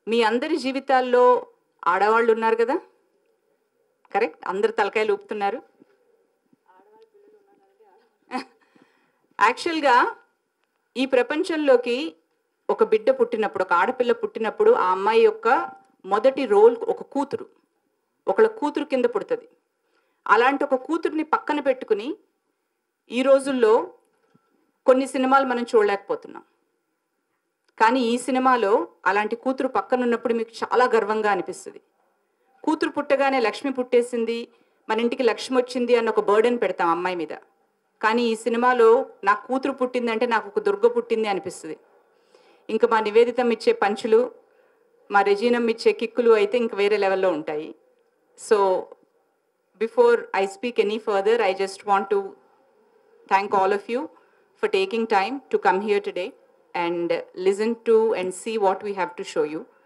మీ అందరి జీవితాల్లో ఆడవాళ్ళు ఉన్నారు కదా కరెక్ట్ అందరు తలకాయలు ఊపుతున్నారు యాక్చువల్గా ఈ ప్రపంచంలోకి ఒక బిడ్డ పుట్టినప్పుడు ఒక ఆడపిల్ల పుట్టినప్పుడు ఆ అమ్మాయి యొక్క మొదటి రోల్ ఒక కూతురు ఒకళ్ళ కూతురు కింద పుడుతుంది అలాంటి ఒక కూతుర్ని పక్కన పెట్టుకుని ఈ రోజుల్లో కొన్ని సినిమాలు మనం చూడలేకపోతున్నాం కానీ ఈ సినిమాలో అలాంటి కూతురు పక్కన ఉన్నప్పుడు మీకు చాలా గర్వంగా అనిపిస్తుంది కూతురు పుట్టగానే లక్ష్మి పుట్టేసింది మన ఇంటికి లక్ష్మి వచ్చింది అన్న ఒక బర్డెన్ పెడతాం అమ్మాయి మీద కానీ ఈ సినిమాలో నా కూతురు పుట్టిందంటే నాకు ఒక దుర్గ పుట్టింది అనిపిస్తుంది ఇంకా మా నివేదితం ఇచ్చే పంచులు మా రెజీనం ఇచ్చే కిక్కులు అయితే ఇంక వేరే లెవెల్లో ఉంటాయి so before I speak any further I just want to thank all of you for taking time to come here today and listen to and see what we have to show you.